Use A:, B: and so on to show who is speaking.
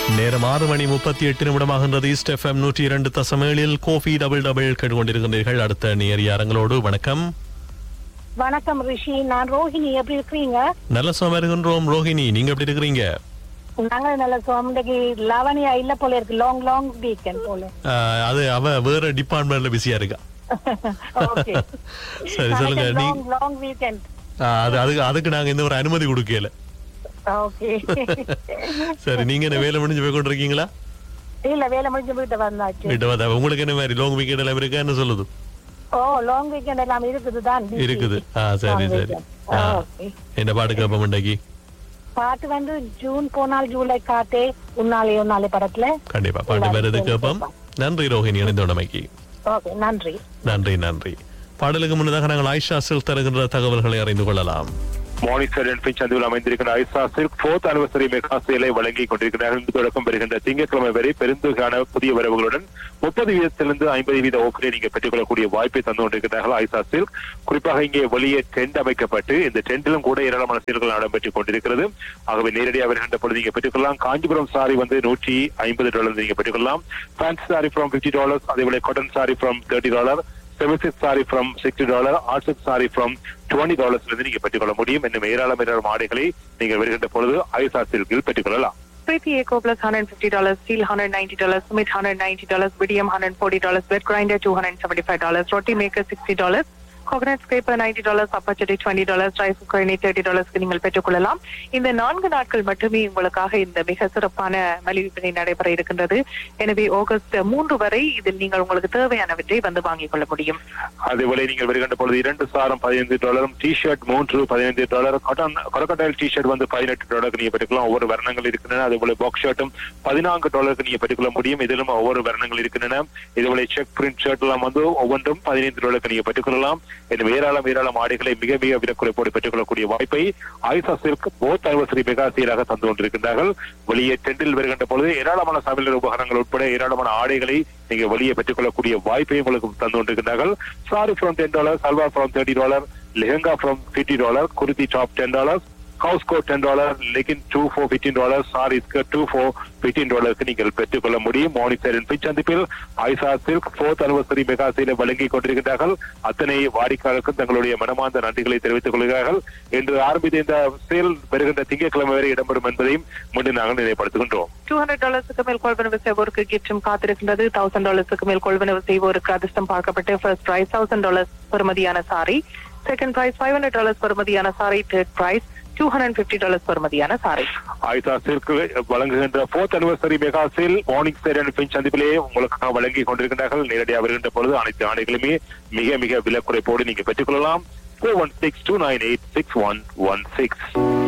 A: நேரம் ஆறு மணி முப்பத்தி எட்டு நிமிடமாகின்றது ஈஸ்ட் எஃப்எம் நூற்றி இரண்டு தசமேழில் கோஃபி டபுள் டபுள் கேட்டுக்கொண்டிருக்கின்றீர்கள் அடுத்த நேர் அரங்களோடு வணக்கம்
B: வணக்கம் ரிஷி நான் ரோஹிணி எப்படி இருக்கிறீங்க
A: நல்ல சுகம் இருக்கின்றோம் ரோஹிணி நீங்க எப்படி இருக்கிறீங்க
B: நாங்க நல்ல சுகம் இன்னைக்கு லவனியா இல்ல போல இருக்கு லாங் லாங் வீக்கெண்ட் போல
A: ஆஹ், அது அவ வேற டிபார்ட்மெண்ட்ல பிஸியா இருக்கா
B: ஓகே
A: சரி சொல்லுங்க நீ
B: லாங் லாங் வீக்கெண்ட்
A: ஆஹ், அது அதுக்கு அதுக்கு நாங்க எந்த ஒரு அனுமதி கொடுக்கல
B: ஓகே
A: சரி நீங்க என்ன வேலை முடிஞ்சு போய் கொண்டிருக்கீங்களா
B: இல்ல வேலை முடிஞ்சு வீட்டை வந்தாச்சு
A: வீட்டு வந்தா உங்களுக்கு என்ன மாதிரி லாங் வீக்கெண்ட் எல்லாம் இருக்கா என்ன சொல்லுது
B: ஓ லாங் வீக்கெண்ட் எல்லாம் இருக்குது தான்
A: இருக்குது ஆ சரி சரி ஆ. என்ன பாட்டு கேப்போம் இன்றைக்கு
B: பாட்டு வந்து ஜூன் போனால் ஜூலை காத்தே உன்னாலே உன்னாலே படத்துல
A: கண்டிப்பா பாட்டு வருது கேப்போம் நன்றி ரோஹிணி இணைந்தோடமைக்கு
B: ஓகே நன்றி
A: நன்றி நன்றி பாடலுக்கு முன்னதாக நாங்கள் ஆயிஷா சில் தருகின்ற தகவல்களை அறிந்து கொள்ளலாம்
C: மானிட்டர் என்பின் சந்திவில் அமைந்திருக்கிற ஐசா சில்க் போர்த் அனிவர்சரி மெகா சேலை வழங்கி கொண்டிருக்கிறார்கள் இன்று தொடக்கம் வருகின்ற திங்கட்கிழமை வரை பெருந்தொகையான புதிய வரவுகளுடன் முப்பது வீதத்திலிருந்து ஐம்பது வீத ஓப்பனை நீங்க பெற்றுக்கொள்ளக்கூடிய வாய்ப்பை தந்து கொண்டிருக்கிறார்கள் ஐசா சில்க் குறிப்பாக இங்கே வெளியே டென்ட் அமைக்கப்பட்டு இந்த டென்ட்டிலும் கூட ஏராளமான செயல்கள் நடைபெற்றுக் கொண்டிருக்கிறது ஆகவே நேரடியாக வருகின்ற பொழுது நீங்க பெற்றுக்கொள்ளலாம் காஞ்சிபுரம் சாரி வந்து நூற்றி ஐம்பது டாலர் நீங்க பெற்றுக்கொள்ளலாம் fancy sari from fifty dollars அதே போல cotton sari from thirty dollar semi silk sari from sixty dollar art silk sari from twenty டாலர்ஸ்ல இருந்து நீங்க பெற்றுக்கொள்ள முடியும் இன்னும் ஏராளம் ஏராளம் ஆடைகளை நீங்க வருகின்ற பொழுது ஐசா சில்கில் பெற்றுக்கொள்ளலாம்
D: Preeti Eco plus $150, Steel $190, Smith $190, Vidium $140, Bed Grinder $275, Roti Maker $60, Coconut Scraper $90, Apache $20, Rice Cooker $30 க்கு நீங்கள் பெற்றுக்கொள்ளலாம் இந்த நான்கு நாட்கள் மட்டுமே உங்களுக்காக இந்த மிக சிறப்பான மலிவு விற்பனை நடைபெற இருக்கின்றது எனவே ஆகஸ்ட் மூன்று வரை இதில் நீங்கள் உங்களுக்கு தேவையானவற்றை வந்து வாங்கிக் கொள்ள முடியும்
C: அதேபோல நீங்கள் வருகின்ற பொழுது இரண்டு சாரம் பதினைந்து டாலரும் டி ஷர்ட் மூன்று பதினைந்து டாலர் காட்டன் கொரக்கட்டைல் டி ஷர்ட் வந்து பதினெட்டு டாலருக்கு நீங்க பெற்றுக்கலாம் ஒவ்வொரு வர்ணங்கள் இருக்கின்றன அதேபோல பாக்ஸ் ஷர்ட்டும் பதினான்கு டாலருக்கு நீங்க பெற்றுக்கொள்ள முடியும் இதிலும் ஒவ்வொரு வர்ணங்கள் இருக்கின்றன இதேபோல செக் பிரிண்ட் ஷர்ட் எல்லாம் வந்து ஒவ்வொன்றும் பதினைந்து டாலருக்கு நீங்க பெற்றுக்கொள்ளலாம் இன்னும் ஏராளம் ஏராளம் ஆடைகளை மிக மிக விலக்குறைப்போடு பெற்றுக்கொள்ளக்கூடிய வாய்ப்பை ஐசா சில்க் போத் அனிவர்சரி மெகா சீராக தந்து கொண்டிருக்கின்றார்கள் வெளியே டெண்டில் வருகின்ற பொழுது ஏராளமான சமையல் உபகரணங்கள் உட்பட ஏராளமான ஆடைகளை நீங்க வெளியே பெற்றுக்கொள்ளக்கூடிய வாய்ப்பை உங்களுக்கு தந்து கொண்டிருக்கின்றார்கள் sari from ten dollar salwar from thirty dollar lehenga from fifty dollar kurti top ten dollar house coat ten dollar legging two four fifteen dollar sari skirt two four fifteen டாலருக்கு நீங்கள் பெற்றுக்கொள்ள முடியும் மானிட்டரின் பிச் சந்திப்பில் ஐசா சில்க் ஃபோர்த் அனிவர்சரி மெகா சேலை வழங்கி கொண்டிருக்கிறார்கள் அத்தனை வாடிக்கையாளருக்கும் தங்களுடைய மனமார்ந்த நன்றிகளை தெரிவித்துக் கொள்கிறார்கள் இன்று ஆரம்பித்த இந்த சேல் வருகின்ற திங்கட்கிழமை வரை இடம்பெறும் என்பதையும் மீண்டும் நாங்கள் நினைவுபடுத்துகின்றோம்
D: டூ ஹண்ட்ரட் டாலர்ஸுக்கு மேல் கொள்வனவு செய்வோருக்கு கிஃப்டும் காத்திருக்கின்றது தௌசண்ட் டாலர்ஸுக்கு மேல் கொள்வனவு செய்வோருக்கு அதிர்ஷ்டம் பார்க்கப்பட்டு ஃபர்ஸ்ட் பிரைஸ் தௌசண்ட் டாலர்ஸ் பெறுமதியான sari second prize five hundred dollars பெறுமதியான sari third prize two hundred fifty dollars பெறுமதியான சாரி
C: ஐசா சில்க் வழங்குகின்ற fourth anniversary mega sale Morningside and Finch சந்திப்பிலே உங்களுக்காக வழங்கி கொண்டிருக்கின்றார்கள் நேரடியாக வருகின்ற பொழுது அனைத்து ஆடைகளுமே மிக மிக விலை குறைப்போடு நீங்க பெற்றுக்கொள்ளலாம் four one six two nine eight six one one six